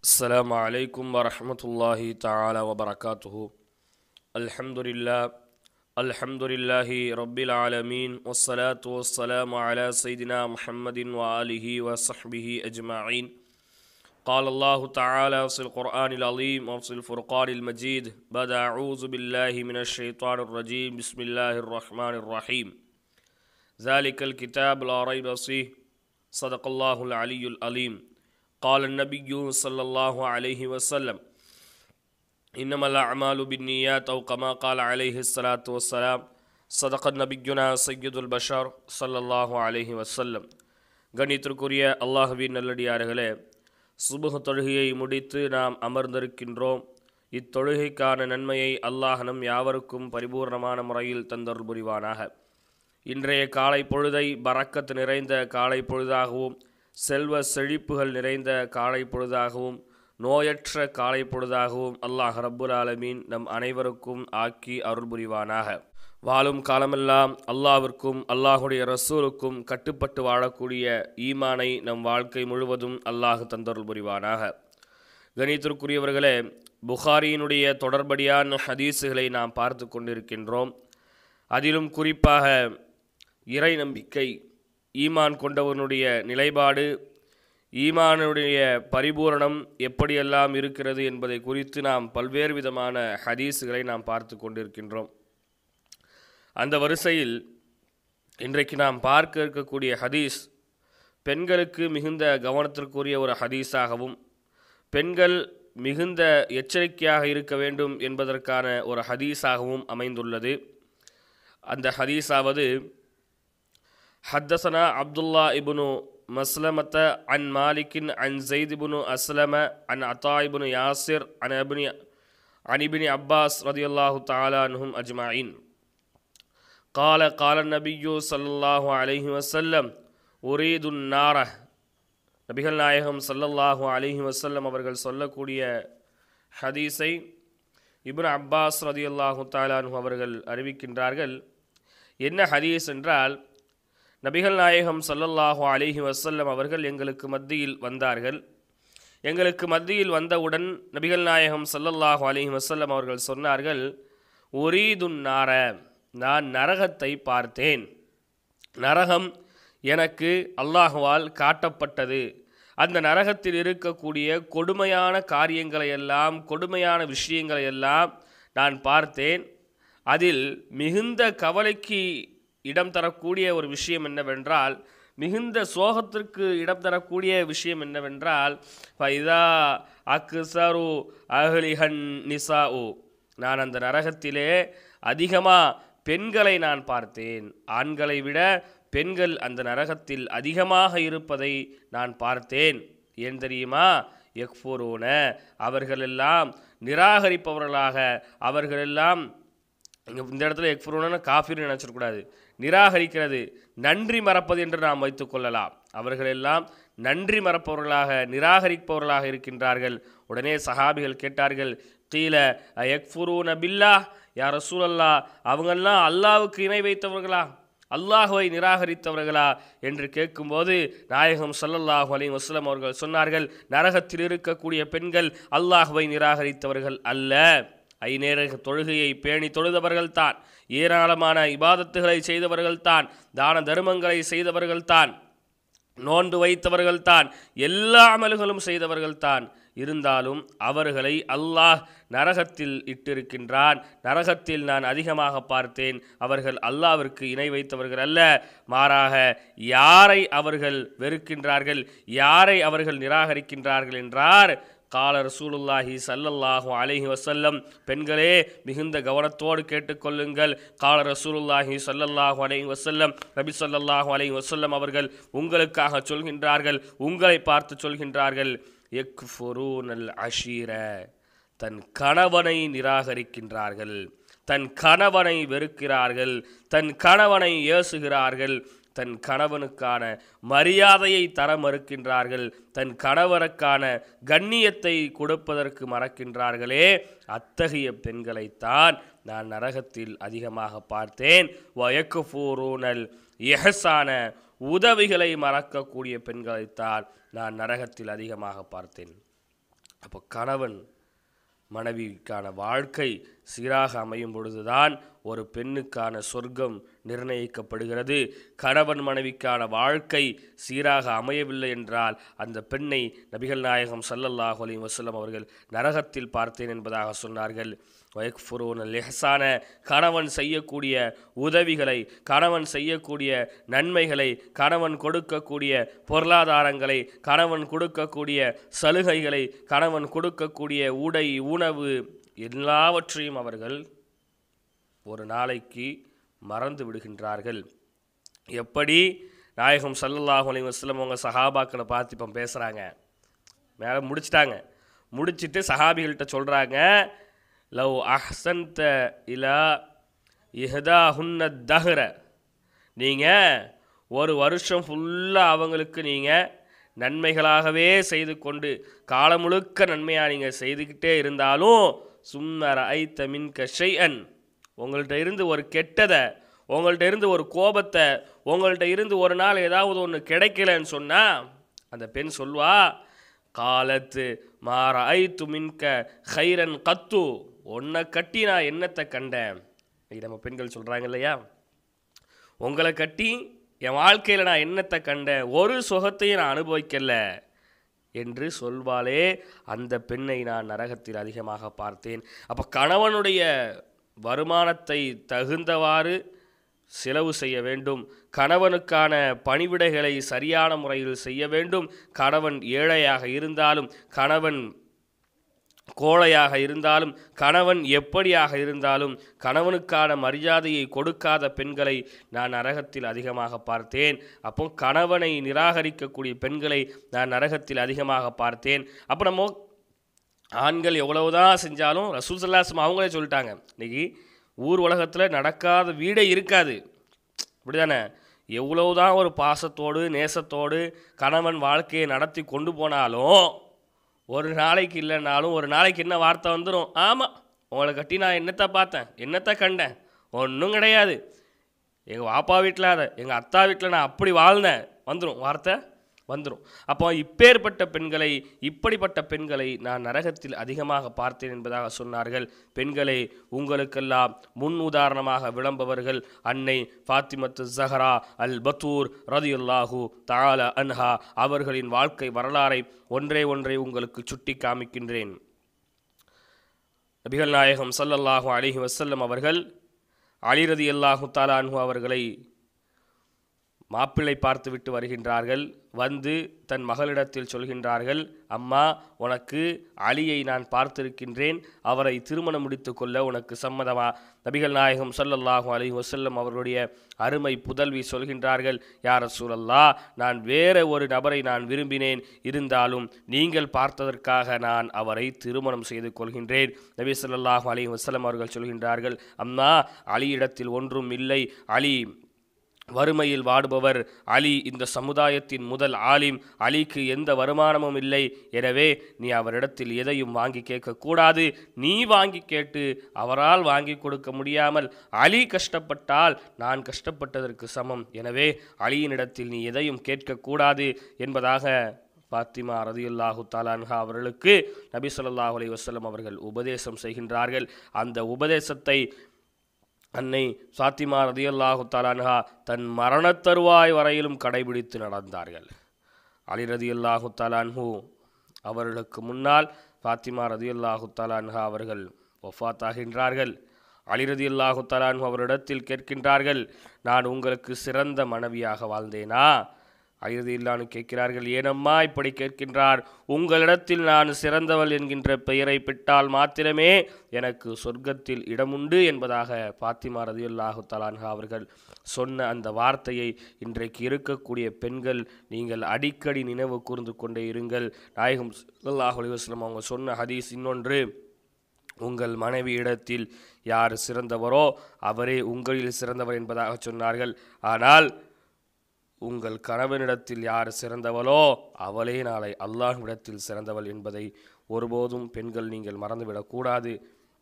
السلام عليكم ورحمة الله تعالى وبركاته الحمد لله الحمد لله رب العالمين والصلاة والسلام على سيدنا محمد وآله وصحبه أجمعين قال الله تعالى في القرآن العظيم وفي الفرقان المجيد بعد أعوذ بالله من الشيطان الرجيم بسم الله الرحمن الرحيم ذلك الكتاب لا ريب فيه صدق الله العلي العليم قال النبي صلى الله عليه وسلم إنما الأعمال بالنيات أو كما قال عليه الصلاة والسلام صدق نبينا سيد البشر صلى الله عليه وسلم கணித்திற்குரிய அல்லாஹுவின் நல்லடியார்களே சுபுக தொழுகையை முடித்து நாம் அமர்ந்திருக்கின்றோம் இத்தொழுகைக்கான நன்மையை அல்லாஹ் நம் யாவருக்கும் பரிபூர்ணமான முறையில் தந்தருள் புரிவானாக இன்றைய காலை பொழுதை பறக்கத்து நிறைந்த காலை பொழுதாகவும் செல்வ செழிப்புகள் நிறைந்த காலை பொழுதாகவும் நோயற்ற காலை பொழுதாகவும் அல்லாஹ் ரப்புல் ஆலமீன் நம் அனைவருக்கும் ஆக்கி அருள் புரிவானாக வாழும் காலமெல்லாம் அல்லாவிற்கும் அல்லாஹுடைய ரசூலுக்கும் கட்டுப்பட்டு வாழக்கூடிய ஈமானை நம் வாழ்க்கை முழுவதும் அல்லாஹ் தந்தருள் புரிவானாக கணித்திற்குரியவர்களே புகாரியினுடைய தொடர்படியான ஹதீஸுகளை நாம் பார்த்து கொண்டிருக்கின்றோம் அதிலும் குறிப்பாக இறை நம்பிக்கை ஈமான் கொண்டவனுடைய நிலைப்பாடு ஈமானுடைய பரிபூரணம் எப்படியெல்லாம் இருக்கிறது என்பதை குறித்து நாம் பல்வேறு விதமான ஹதீஸுகளை நாம் பார்த்து கொண்டிருக்கின்றோம் அந்த வரிசையில் இன்றைக்கு நாம் பார்க்க இருக்கக்கூடிய ஹதீஸ் பெண்களுக்கு மிகுந்த கவனத்திற்குரிய ஒரு ஹதீஸாகவும் பெண்கள் மிகுந்த எச்சரிக்கையாக இருக்க வேண்டும் என்பதற்கான ஒரு ஹதீஸாகவும் அமைந்துள்ளது அந்த ஹதீஸாவது حدثنا عبد الله ابن مسلمة عن مالك عن زيد بن أسلم عن عطاء بن ياسر عن ابن عن ابن عباس رضي الله تعالى عنهم أجمعين قال قال النبي صلى الله عليه وسلم أريد النار நபிகள் நாயகம் சல்லல்லாஹு அலிஹி வசல்லம் அவர்கள் சொல்லக்கூடிய ஹதீஸை இப்னு அப்பாஸ் ரதி அல்லாஹு தாலானு அவர்கள் அறிவிக்கின்றார்கள் என்ன ஹதீஸ் என்றால் நபிகள் நாயகம் சல்லல்லாஹு அலிஹி வசல்லம் அவர்கள் எங்களுக்கு மத்தியில் வந்தார்கள் எங்களுக்கு மத்தியில் வந்தவுடன் நபிகள் நாயகம் சல்லல்லாஹு அலிஹி வசல்லம் அவர்கள் சொன்னார்கள் ஒரீதுன் நார நான் நரகத்தை பார்த்தேன் நரகம் எனக்கு அல்லாஹுவால் காட்டப்பட்டது அந்த நரகத்தில் இருக்கக்கூடிய கொடுமையான காரியங்களை எல்லாம் கொடுமையான விஷயங்களை எல்லாம் நான் பார்த்தேன் அதில் மிகுந்த கவலைக்கு இடம் தரக்கூடிய ஒரு விஷயம் என்னவென்றால் மிகுந்த சோகத்திற்கு இடம் தரக்கூடிய விஷயம் என்னவென்றால் ஃபைதா அக்சரு அஹ்லிஹன் நிசா ஓ நான் அந்த நரகத்திலே அதிகமாக பெண்களை நான் பார்த்தேன் ஆண்களை விட பெண்கள் அந்த நரகத்தில் அதிகமாக இருப்பதை நான் பார்த்தேன் ஏன் தெரியுமா எக்ஃபோரோன அவர்களெல்லாம் நிராகரிப்பவர்களாக அவர்களெல்லாம் இங்கே இந்த இடத்துல எக்ஃபுரோன காஃபின்னு நினச்சிடக்கூடாது நிராகரிக்கிறது நன்றி மறப்பது என்று நாம் வைத்துக்கொள்ளலாம் அவர்களெல்லாம் நன்றி மறப்பவர்களாக நிராகரிப்பவர்களாக இருக்கின்றார்கள் உடனே சஹாபிகள் கேட்டார்கள் கீழ எக்ஃபுரூன பில்லா யார் ரசூலல்லா அவங்கெல்லாம் அல்லாவுக்கு இணை வைத்தவர்களா அல்லாஹுவை நிராகரித்தவர்களா என்று கேட்கும்போது நாயகம் சல்லல்லாஹு அலி வஸ்லம் அவர்கள் சொன்னார்கள் நரகத்தில் இருக்கக்கூடிய பெண்கள் அல்லாஹுவை நிராகரித்தவர்கள் அல்ல ஐநேர தொழுகையை பேணி தொழுதவர்கள் தான் ஏராளமான இபாதத்துகளை செய்தவர்கள் தான் தான தர்மங்களை செய்தவர்கள் தான் நோன்பு வைத்தவர்கள் தான் எல்லா அமல்களும் செய்தவர்கள் தான் இருந்தாலும் அவர்களை அல்லாஹ் நரகத்தில் இட்டிருக்கின்றான் நரகத்தில் நான் அதிகமாக பார்த்தேன் அவர்கள் அல்லாவிற்கு இணை வைத்தவர்கள் அல்ல மாறாக யாரை அவர்கள் வெறுக்கின்றார்கள் யாரை அவர்கள் நிராகரிக்கின்றார்கள் என்றார் கால ரசூலுல்லாஹி சல்லல்லாஹு அலைஹி வசல்லம் பெண்களே மிகுந்த கவனத்தோடு கேட்டுக்கொள்ளுங்கள் கால ரசூலுல்லாஹி சல்லல்லாஹு அலைஹி வசல்லம் நபி சொல்லல்லாஹு அலைஹி வசல்லம் அவர்கள் உங்களுக்காக சொல்கின்றார்கள் உங்களை பார்த்து சொல்கின்றார்கள் எக் ஃபொரூனல் அஷீர தன் கணவனை நிராகரிக்கின்றார்கள் தன் கணவனை வெறுக்கிறார்கள் தன் கணவனை ஏசுகிறார்கள் தன் கணவனுக்கான மரியாதையை தர மறுக்கின்றார்கள் தன் கணவனுக்கான கண்ணியத்தை கொடுப்பதற்கு மறக்கின்றார்களே அத்தகைய பெண்களைத்தான் நான் நரகத்தில் அதிகமாக பார்த்தேன் வயக்குஃபூரூனல் எஹசான உதவிகளை மறக்கக்கூடிய பெண்களைத்தான் நான் நரகத்தில் அதிகமாக பார்த்தேன் அப்போ கணவன் மனைவிக்கான வாழ்க்கை சீராக அமையும் பொழுதுதான் ஒரு பெண்ணுக்கான சொர்க்கம் நிர்ணயிக்கப்படுகிறது கணவன் மனைவிக்கான வாழ்க்கை சீராக அமையவில்லை என்றால் அந்த பெண்ணை நபிகள் நாயகம் ஸல்லல்லாஹு அலைஹி வஸல்லம் அவர்கள் நரகத்தில் பார்த்தேன் என்பதாக சொன்னார்கள் வயக்ஃபுரூன லெஹசான கணவன் செய்யக்கூடிய உதவிகளை கணவன் செய்யக்கூடிய நன்மைகளை கணவன் கொடுக்கக்கூடிய பொருளாதாரங்களை கணவன் கொடுக்கக்கூடிய சலுகைகளை கணவன் கொடுக்கக்கூடிய உடை உணவு எல்லாவற்றையும் அவர்கள் ஒரு நாளைக்கு மறந்து விடுகின்றார்கள் எப்படி நாயகம் ஸல்லல்லாஹு அலைஹி வஸல்லம் அவங்க சஹாபாக்களை பார்த்து இப்போ பேசுகிறாங்க மேலே முடிச்சிட்டாங்க முடிச்சிட்டு சஹாபிகள்கிட்ட சொல்கிறாங்க லவ் அஹ்சன்த இலா இஹதா ஹுன்ன தஹ்ர நீங்கள் ஒரு வருஷம் ஃபுல்லாக அவங்களுக்கு நீங்கள் நன்மைகளாகவே செய்து கொண்டு காலம் முழுக்க நன்மையாக நீங்கள் செய்துக்கிட்டே இருந்தாலும் சும்மர ஐத்த மின் ஷைஅன் உங்கள்கிட்ட இருந்து ஒரு கெட்டதை உங்கள்கிட்ட இருந்து ஒரு கோபத்தை உங்கள்கிட்ட இருந்து ஒரு நாள் ஏதாவது ஒன்று கிடைக்கலன்னு சொன்னால் அந்த பெண் சொல்வா காலத்து மாற ஐத்து மின்க ஹைரன் கத்து உன்னை கட்டி நான் என்னத்தை கண்டேன் இது நம்ம பெண்கள் சொல்கிறாங்க இல்லையா உங்களை கட்டி என் வாழ்க்கையில் நான் என்னத்தை கண்டேன் ஒரு சுகத்தையும் நான் அனுபவிக்கல என்று சொல்வாளே அந்த பெண்ணை நான் நரகத்தில் அதிகமாக பார்த்தேன் அப்போ கணவனுடைய வருமானத்தை தகுந்தவாறு செலவு செய்ய வேண்டும் கணவனுக்கான பணிவிடைகளை சரியான முறையில் செய்ய வேண்டும் கணவன் ஏழையாக இருந்தாலும் கணவன் கோழையாக இருந்தாலும் கணவன் எப்படியாக இருந்தாலும் கணவனுக்கான மரியாதையை கொடுக்காத பெண்களை நான் நரகத்தில் அதிகமாக பார்த்தேன் அப்போ கணவனை நிராகரிக்கக்கூடிய பெண்களை நான் நரகத்தில் அதிகமாக பார்த்தேன் அப்போ நம்ம ஆண்கள் எவ்வளவுதான் செஞ்சாலும் ரசூல் சல்லாஸ்லம் அவங்களே சொல்லிட்டாங்க இன்னைக்கு ஊர் உலகத்தில் நடக்காத வீடே இருக்காது அப்படிதானே எவ்வளவுதான் ஒரு பாசத்தோடு நேசத்தோடு கணவன் வாழ்க்கையை நடத்தி கொண்டு போனாலும் ஒரு நாளைக்கு இல்லைனாலும் ஒரு நாளைக்கு என்ன வார்த்தை வந்துடும் ஆமாம் உங்களை கட்டி நான் என்னத்தை பார்த்தேன் என்னத்தை கண்டேன் ஒன்றும் கிடையாது எங்கள் வாப்பா வீட்டில் அதை எங்கள் அத்தா வீட்டில் நான் அப்படி வாழ்ந்தேன் வந்துடும் வார்த்தை வந்துடும் அப்போ இப்பேற்பட்ட பெண்களை இப்படிப்பட்ட பெண்களை நான் நரகத்தில் அதிகமாக பார்த்தேன் என்பதாக சொன்னார்கள் பெண்களே உங்களுக்கெல்லாம் முன் உதாரணமாக விளம்பவர்கள் அன்னை ஃபாத்திமத்து ஜஹரா அல் பத்தூர் ரதியுல்லாஹு தால அன்ஹா அவர்களின் வாழ்க்கை வரலாறை ஒன்றே ஒன்றை உங்களுக்கு சுட்டி காமிக்கின்றேன் நபிகள் நாயகம் ஸல்லல்லாஹு அலைஹி வஸல்லம் அவர்கள் அலி ரதியல்லாஹு தாலா அன்ஹு அவர்களை மாப்பிள்ளை பார்த்துவிட்டு வருகின்றார்கள் வந்து தன் மகளிடத்தில் சொல்கின்றார்கள் அம்மா உனக்கு அலியை நான் பார்த்திருக்கின்றேன் அவரை திருமணம் முடித்து கொள்ள உனக்கு சம்மதமா நபிகள் நாயகம் ஸல்லல்லாஹு அலைஹி வஸல்லம் அவர்களுடைய அருமை புதல்வி சொல்கின்றார்கள் யார் சூழல்லா நான் வேற ஒரு நபரை நான் விரும்பினேன் இருந்தாலும் நீங்கள் பார்த்ததற்காக நான் அவரை திருமணம் செய்து கொள்கின்றேன் நபி ஸல்லல்லாஹு அலைஹி வஸல்லம் அவர்கள் சொல்கின்றார்கள் அம்மா அலியிடத்தில் ஒன்றும் இல்லை அலி வறுமையில் வாடுபவர் அலி இந்த சமுதாயத்தின் முதல் ஆலிம் அலிக்கு எந்த வருமானமும் இல்லை எனவே நீ அவரிடத்தில் எதையும் வாங்கி கேட்கக்கூடாது நீ வாங்கி கேட்டு அவரால் வாங்கி கொடுக்க முடியாமல் அலி கஷ்டப்பட்டால் நான் கஷ்டப்பட்டதற்கு சமம் எனவே அலியினிடத்தில் நீ எதையும் கேட்கக்கூடாது என்பதாக பாத்திமா ரதியுல்லாஹு தாலான்ஹா அவர்களுக்கு நபி ஸல்லல்லாஹு அலைஹி வஸல்லம் அவர்கள் உபதேசம் செய்கின்றார்கள் அந்த உபதேசத்தை அன்னை சாத்திமா ரதியல்லாஹு தாலான்ஹா தன் மரணத்தருவாய் வரையிலும் கடைபிடித்து நடந்தார்கள் அலி ரதியல்லாஹு தாலான்ஹு அவர்களுக்கு முன்னால் ஃபாத்திமா ரதியல்லாஹு தாலான்ஹா அவர்கள் ஒஃபாத்தாகின்றார்கள் அலி ரதியல்லாஹு தாலான்ஹு அவரிடத்தில் கேட்கின்றார்கள் நான் உங்களுக்கு சிறந்த மனைவியாக வாழ்ந்தேனா அழுதில்லான்னு கேட்கிறார்கள் ஏனம்மா இப்படி கேட்கின்றார் உங்களிடத்தில் நான் சிறந்தவள் என்கின்ற பெயரை பெற்றால் மாத்திரமே எனக்கு சொர்க்கத்தில் இடமுண்டு என்பதாக பாத்திமா ரதியுல்லாஹு தலான்ஹா அவர்கள் சொன்ன அந்த வார்த்தையை இன்றைக்கு இருக்கக்கூடிய பெண்கள் நீங்கள் அடிக்கடி நினைவு கூர்ந்து கொண்டே இருங்கள் நாயகம் ஸல்லல்லாஹு அலைஹி வஸல்லம் அவங்க சொன்ன ஹதீஸ் இன்னொன்று உங்கள் மனைவி இடத்தில் யார் சிறந்தவரோ அவரே உங்களில் சிறந்தவர் என்பதாக சொன்னார்கள் ஆனால் உங்கள் கணவனிடத்தில் யார் சிறந்தவளோ அவளே நாளை அல்லாஹ்விடத்தில் சிறந்தவள் என்பதை ஒருபோதும் பெண்கள் நீங்கள் மறந்துவிடக்கூடாது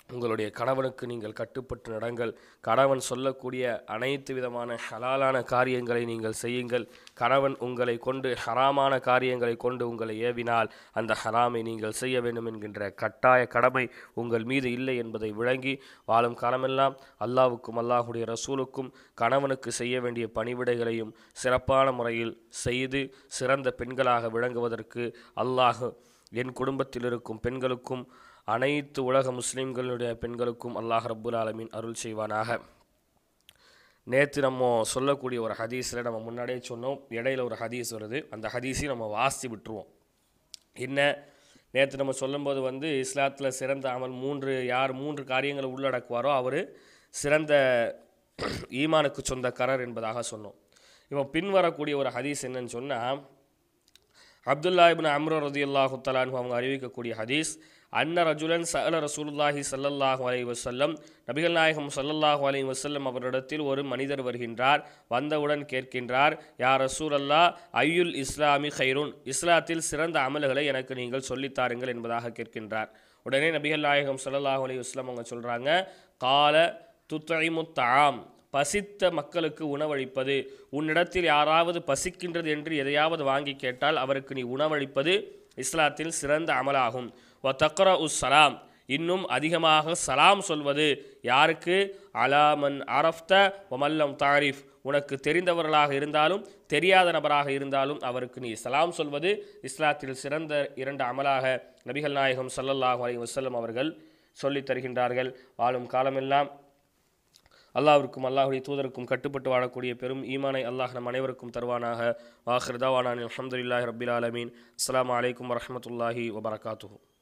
உங்களுடைய கணவனுக்கு நீங்கள் கட்டுப்பட்டு நடங்கள் கணவன் சொல்லக்கூடிய அனைத்து விதமான ஹலாலான காரியங்களை நீங்கள் செய்யுங்கள் கணவன் உங்களை கொண்டு ஹராமான காரியங்களை கொண்டு உங்களை ஏவினால் அந்த ஹராமை நீங்கள் செய்ய வேண்டும் என்கின்ற கட்டாய கடமை உங்கள் மீது இல்லை என்பதை விளங்கி வாழும் காலமெல்லாம் அல்லாவுக்கும் அல்லாஹுடைய ரசூலுக்கும் கணவனுக்கு செய்ய வேண்டிய பணிவிடைகளையும் சிறப்பான முறையில் செய்து சிறந்த பெண்களாக விளங்குவதற்கு அல்லாஹ் என் குடும்பத்தில் இருக்கும் பெண்களுக்கும் அனைத்து உலக முஸ்லிம்களுடைய பெண்களுக்கும் அல்லாஹ் ரப்புல் ஆலமீன் அருள் செய்வானாக நேற்று நம்ம சொல்லக்கூடிய ஒரு ஹதீஸில் நம்ம முன்னாடியே சொன்னோம் இடையில ஒரு ஹதீஸ் வருது அந்த ஹதீஸையும் நம்ம வாசி விட்டுருவோம் என்ன நேற்று நம்ம சொல்லும்போது வந்து இஸ்லாத்தில் சிறந்த அமல் மூன்று யார் மூன்று காரியங்களை உள்ளடக்குவாரோ அவர் சிறந்த ஈமானுக்கு சொந்தக்காரர் என்பதாக சொன்னோம் இப்போ பின்வரக்கூடிய ஒரு ஹதீஸ் என்னன்னு சொன்னால் அப்துல்லா இபின் அம்ரோ ரதி அல்லாஹு தலான்ஹு அவங்க அறிவிக்கக்கூடிய ஹதீஸ் அன்ன ரஜுலன் சஅல ரசூலுல்லாஹி ஸல்லல்லாஹு அலைஹி வஸல்லம் நபிகள் நாயகம் ஸல்லல்லாஹு அலைஹி வஸல்லம் அவரிடத்தில் ஒரு மனிதர் வருகின்றார் வந்தவுடன் கேட்கின்றார் யா ரசூலல்லா ஐயுல் இஸ்லாமி ஹைருன் இஸ்லாத்தில் சிறந்த அமல்களை எனக்கு நீங்கள் சொல்லித்தாருங்கள் என்பதாக கேட்கின்றார் உடனே நபிகள் நாயகம் ஸல்லல்லாஹு அலைஹி வஸல்லம் அவங்க சொல்கிறாங்க கால துத்தைமு தாம் பசித்த மக்களுக்கு உணவளிப்பது உன்னிடத்தில் யாராவது பசிக்கின்றது என்று எதையாவது வாங்கி கேட்டால் அவருக்கு நீ உணவளிப்பது இஸ்லாத்தில் சிறந்த அமலாகும் வ தக்ர உஸ் சலாம் இன்னும் அதிகமாக சலாம் சொல்வது யாருக்கு அலாமன் அரஃப்த ஒமல்லம் தாரிஃப் உனக்கு தெரிந்தவர்களாக இருந்தாலும் தெரியாத நபராக இருந்தாலும் அவருக்கு நீ சலாம் சொல்வது இஸ்லாத்தில் சிறந்த இரண்டு அமலாக நபிகள் நாயகம் ஸல்லல்லாஹு அலைஹி வஸல்லம் அவர்கள் சொல்லித் தருகின்றார்கள் வாழும் காலமெல்லாம் அல்லாஹ்விற்கும் அல்லாஹுடைய தூதருக்கும் கட்டுப்பட்டு வாழக்கூடிய பெரும் ஈமானை அல்லாஹ் நம் அனைவருக்கும் தருவானாக வாஹிர்தாவானான் அலமதுல்லாஹி ரபில் ஆலமீன் அஸ்ஸலாமு அலைக்கும் வரஹ்மத்துல்லாஹி வபரகாத்துஹு